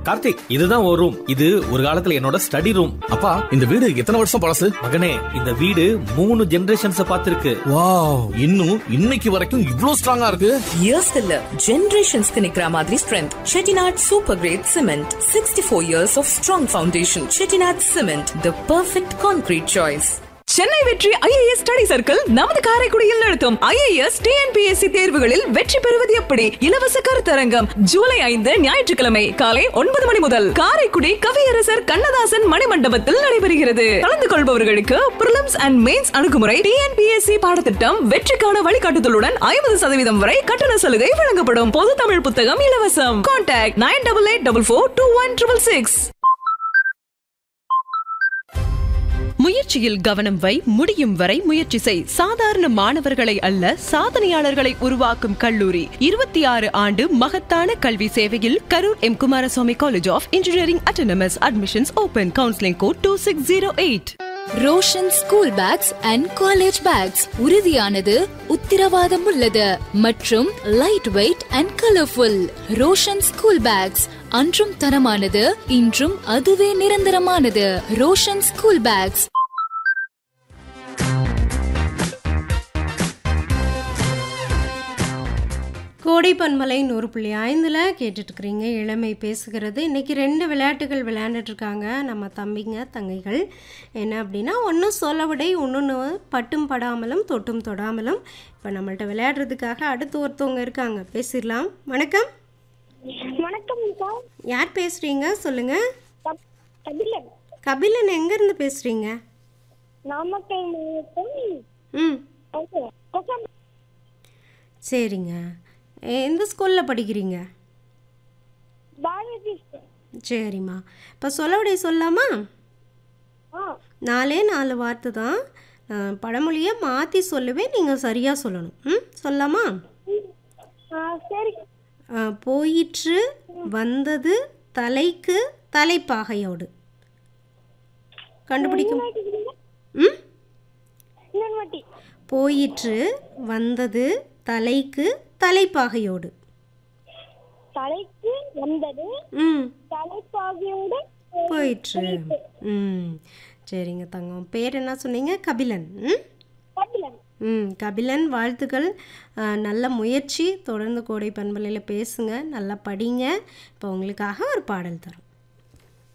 கார்த்திக் இதுதான் ஒரு ரூம் இது ஒரு காலத்துல என்னோட ஸ்டடி ரூம் அப்பா இந்த வீடு எத்தனை வருஷம் பழசு மகனே இந்த வீடு மூணு ஜெனரேஷன்ஸ் பார்த்திருக்கு வாவ் இன்னும் இன்னைக்கு வரைக்கும் இவ்ளோ ஸ்ட்ராங்கா இருக்கு இயர்ஸ் இல்ல ஜெனரேஷன்ஸ்க்கு நிக்கிற மாதிரி strength Chettinad super grade cement sixty four years of strong foundation Chettinad cement the perfect concrete choice Chennai Vetri IAS study circle நமது காரைக்குடியில் நடத்தும் ஐஏஎஸ் டிஎன்பிஎஸ்சி தேர்வுகளில் வெற்றி பெறுவது எப்படி இலவச கருத்தரங்கம் ஜூலை ஐந்து ஞாயிற்றுக்கிழமை காலை ஒன்பது மணி முதல் காரைக்குடி கவியரசர் கண்ணதாசன் மணிமண்டபத்தில் நடைபெறுகிறது கலந்து கொள்பவர்களுக்கு பிரிலிம்ஸ் அண்ட் மெயின்ஸ் அணுகுமுறை டிஎன்பிஎஸ்சி பாடத்திட்டம் வெற்றிக்கான வழிகாட்டுதலுடன் ஐம்பது சதவீதம் வரை கட்டண சலுகை வழங்கப்படும் பொது தமிழ் புத்தகம் இலவசம் contact nine double eight double four two one triple six முயற்சியில் கவனம் வை முடியும் வரை முயற்சி செய் சாதாரண மாணவர்களை அல்ல சாதனையாளர்களை உருவாக்கும் கல்லூரி இருபத்தி ஆறு ஆண்டு மகத்தான கல்வி சேவையில் Karur M Kumaraswamy college of engineering autonomous admissions open counselling code two six zero eight Roshan school bags and college bags உறுதியானது உத்திரவாதம் உள்ளது மற்றும் light weight and colourful Roshan school bags அன்றும் தரமானது இன்றும் அதுவே நிரந்தரமானது ரோஷன் ஸ்கூல் பேக்ஸ் கோடை பன்மலை நூறு புள்ளி ஐந்தில் கேட்டுட்ருக்குறீங்க இளமை பேசுகிறது இன்றைக்கி ரெண்டு விளையாட்டுகள் விளையாண்டுட்ருக்காங்க நம்ம தம்பிங்க தங்கைகள் என்ன அப்படின்னா ஒன்று சொல்லவிடை ஒன்று பட்டும் படாமலும் தொட்டும் தொடாமலும் இப்போ நம்மள்ட்ட விளையாடுறதுக்காக அடுத்து ஒருத்தவங்க இருக்காங்க பேசிடலாம் வணக்கம் வணக்கம் அக்கா யார் பேசுகிறீங்க சொல்லுங்கள் கப்- கபிலன் கபிலன் எங்கேருந்து பேசுகிறீங்க நாமக்கல் மாவட்டம் ம் ஓகே. கொசம் சரிங்க எந்த ஸ்கூலில் படிக்கிறீங்க பாரதி சரிம்மா இப்போ சொல்லவிடை சொல்லாமா ஆ நாலே நாலு வார்த்தை தான் அஹ், பழமொழியை மாற்றி சொல்லுவேன் நீங்கள் சரியாக சொல்லணும் ம் சொல்லாமா ஆ, சரி அஹ், போயிற்று வந்தது தலைக்கு தலைப்பாகையோடு கண்டுபிடிக்கும் ம் இன்னொரு வாட்டி போயிற்று வந்தது தலைக்கு தலைப்பாகையோடு தலைக்கு வந்தது ம் தலைப்பாகியோடு போயிற்று ம் சரிங்க தங்கம் பேர் என்ன சொன்னீங்க கபிலன் ம் கபிலன் ம் கபிலன் வாழ்த்துக்கள் அஹ், நல்ல முயற்சி தொடர்ந்து கோடை பண்பலையில் பேசுங்க நல்லா படிங்க இப்போ உங்களுக்காக ஒரு பாடல் தரும்